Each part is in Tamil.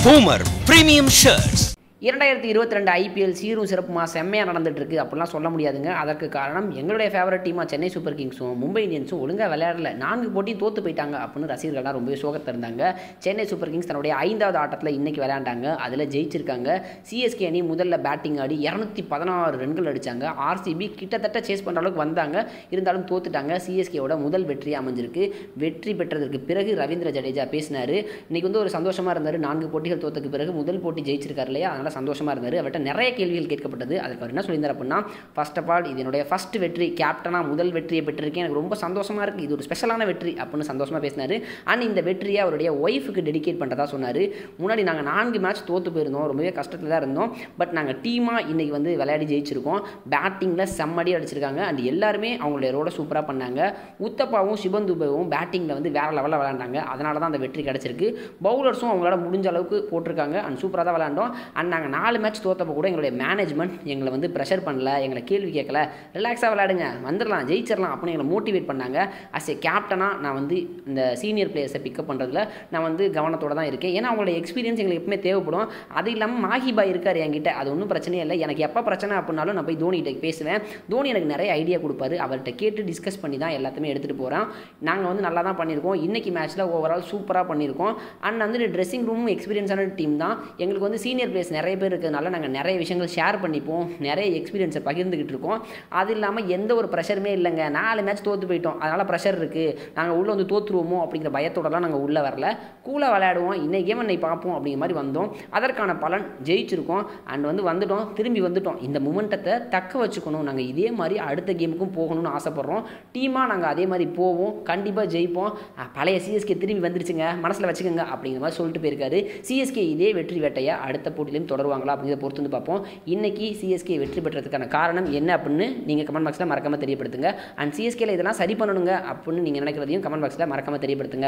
Homer Premium Shirts. இரண்டாயிரத்தி இருபத்தி ரெண்டு ஐபிஎல் சீரும் சிறப்புமா செம்மையாக நடந்துட்டு இருக்கு அப்படிலாம் சொல்ல முடியாதுங்க அதற்கு காரணம் எங்களுடைய ஃபேவரட் டீமாக சென்னை சூப்பர் கிங்ஸும் மும்பை இந்தியன்ஸும் ஒழுங்காக விளையாடல நான்கு போட்டி தோத்து போயிட்டாங்க அப்படின்னு ரசிகர்கள்லாம் ரொம்பவே சோகத்தை இருந்தாங்க சென்னை சூப்பர் கிங்ஸ் தன்னுடைய ஐந்தாவது ஆட்டத்தில் இன்னைக்கு விளையாண்டாங்க அதில் ஜெயிச்சிருக்காங்க சிஎஸ்கே அணி முதல்ல பேட்டிங் ஆடி இரநூத்தி பதினாறு ரன்கள் அடிச்சாங்க ஆர்சிபி கிட்டத்தட்ட சேஸ் பண்ணுற அளவுக்கு வந்தாங்க இருந்தாலும் தோத்துட்டாங்க சிஎஸ்கேவோட முதல் வெற்றி அமைஞ்சிருக்கு வெற்றி பெற்றதற்கு பிறகு ரவீந்திர ஜடேஜா பேசினார் இன்னைக்கு வந்து ஒரு சந்தோஷமாக இருந்தார் நான்கு போட்டிகள் தோத்ததுக்கு பிறகு முதல் போட்டி ஜெயிச்சிருக்காரு இல்லையா அதனால் சந்தோஷமாக இருந்தார் அவர்கிட்ட நிறைய கேள்விகள் கேட்கப்பட்டது அதுக்கு அவர் என்ன சொல்லியிருந்தார் அப்படின்னா ஃபர்ஸ்ட் ஆஃப் ஆல் இது என்னுடைய ஃபர்ஸ்ட் வெற்றி கேப்டனாக முதல் வெற்றியை பெற்றிருக்கேன் எனக்கு ரொம்ப சந்தோஷமாக இருக்குது இது ஒரு ஸ்பெஷலான வெற்றி அப்படின்னு சந்தோஷமாக பேசினார் அண்ட் இந்த வெற்றியை அவருடைய ஒய்ஃபுக்கு டெடிகேட் பண்ணுறதா சொன்னார் முன்னாடி நாங்கள் நான்கு மேட்ச் தோற்று போயிருந்தோம் ரொம்பவே கஷ்டத்தில் தான் இருந்தோம் பட் நாங்கள் டீமாக இன்றைக்கி வந்து விளையாடி ஜெயிச்சிருக்கோம் பேட்டிங்கில் செம்மடி அடிச்சிருக்காங்க அண்ட் எல்லாருமே அவங்களுடைய ரோட சூப்பராக பண்ணாங்க உத்தப்பாவும் சிவன் துபைவும் பேட்டிங்கில் வந்து வேறு லெவலில் விளையாண்டாங்க அதனால தான் அந்த வெற்றி கிடச்சிருக்கு பவுலர்ஸும் அவங்களால முடிஞ்ச அளவுக்கு போட்டிருக்காங்க அண்ட் சூப்பராக தான் விளையாண்டோம் அண்ட் நாங்கள் நாலு மேட்ச் தோத்தப்போ கூட எங்களுடைய மேனேஜ்மெண்ட் எங்களை வந்து ப்ரெஷர் பண்ணல எங்களை கேள்வி கேட்கல ரிலாக்ஸாக விளையாடுங்க வந்துடலாம் ஜெயிச்சிடலாம் அப்படின்னு எங்களை மோட்டிவேட் பண்ணாங்க அஸ் ஏ கேப்டனாக நான் வந்து இந்த சீனியர் பிளேயர்ஸை பிக்கப் பண்ணுறதுல நான் வந்து கவனத்தோட தான் இருக்கேன் ஏன்னா அவங்களோட எக்ஸ்பீரியன்ஸ் எங்களுக்கு எப்பவுமே தேவைப்படும் அது இல்லாமல் மாஹி பாய் இருக்கார் என்கிட்ட அது ஒன்றும் பிரச்சனையே இல்லை எனக்கு எப்போ பிரச்சனை அப்படின்னாலும் நான் போய் தோனிகிட்ட பேசுவேன் தோனி எனக்கு நிறைய ஐடியா கொடுப்பாரு அவர்கிட்ட கேட்டு டிஸ்கஸ் பண்ணி தான் எல்லாத்தையுமே எடுத்துகிட்டு போகிறோம் நாங்கள் வந்து நல்லா தான் பண்ணியிருக்கோம் இன்றைக்கி மேட்ச்சில் ஓவரால் சூப்பராக பண்ணியிருக்கோம் அண்ட் வந்து ட்ரெஸ்ஸிங் ரூமும் எக்ஸ்பீரியன்ஸான டீம் தான் எங்களுக்கு வந்து சீனியர் பிளேயர்ஸ் நிறைய பேர் இருக்கிறதுனால நாங்கள் நிறைய விஷயங்கள் ஷேர் பண்ணிப்போம் நிறைய எக்ஸ்பீரியன்ஸை பகிர்ந்துக்கிட்டு இருக்கோம் அது இல்லாமல் எந்த ஒரு ப்ரெஷருமே இல்லைங்க நாலு மேட்ச் தோற்று போயிட்டோம் அதனால் ப்ரெஷர் இருக்குது நாங்கள் உள்ளே வந்து தோற்றுருவோமோ அப்படிங்கிற பயத்தோடலாம் நாங்கள் உள்ளே வரல கூலாக விளையாடுவோம் இன்னைக்கு கேம் இன்னைக்கு பார்ப்போம் அப்படிங்கிற மாதிரி வந்தோம் அதற்கான பலன் ஜெயிச்சிருக்கோம் அண்ட் வந்து வந்துட்டோம் திரும்பி வந்துட்டோம் இந்த மூமெண்ட்டத்தை தக்க வச்சுக்கணும் நாங்கள் இதே மாதிரி அடுத்த கேமுக்கும் போகணும்னு ஆசைப்பட்றோம் டீமாக நாங்கள் அதே மாதிரி போவோம் கண்டிப்பாக ஜெயிப்போம் அஹ், பழைய சிஎஸ்கே திரும்பி வந்துருச்சுங்க மனசில் வச்சுக்கோங்க அப்படிங்கிற மாதிரி சொல்லிட்டு போயிருக்காரு சிஎஸ்கே இதே வெற்றி வேட்டையை அடுத்த போட்டியிலும் தொடருவாங்களா அப்படிங்கிறத பொறுத்து வந்து பார்ப்போம் இன்னைக்கு சிஎஸ்கே வெற்றி பெற்றதுக்கான காரணம் என்ன அப்படின்னு நீங்கள் கமெண்ட் பாக்ஸில் மறக்காமல் தெரியப்படுத்துங்க அண்ட் சிஎஸ்கேல இதெல்லாம் சரி பண்ணணுங்க அப்படின்னு நீங்கள் நினைக்கிறதையும் கமெண்ட் பாக்ஸில் மறக்காமல் தெரியப்படுத்துங்க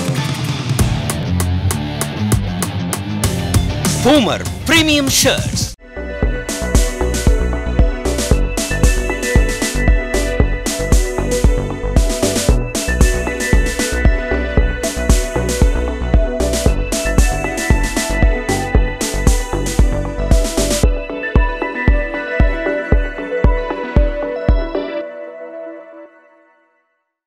Homer Premium Shirts.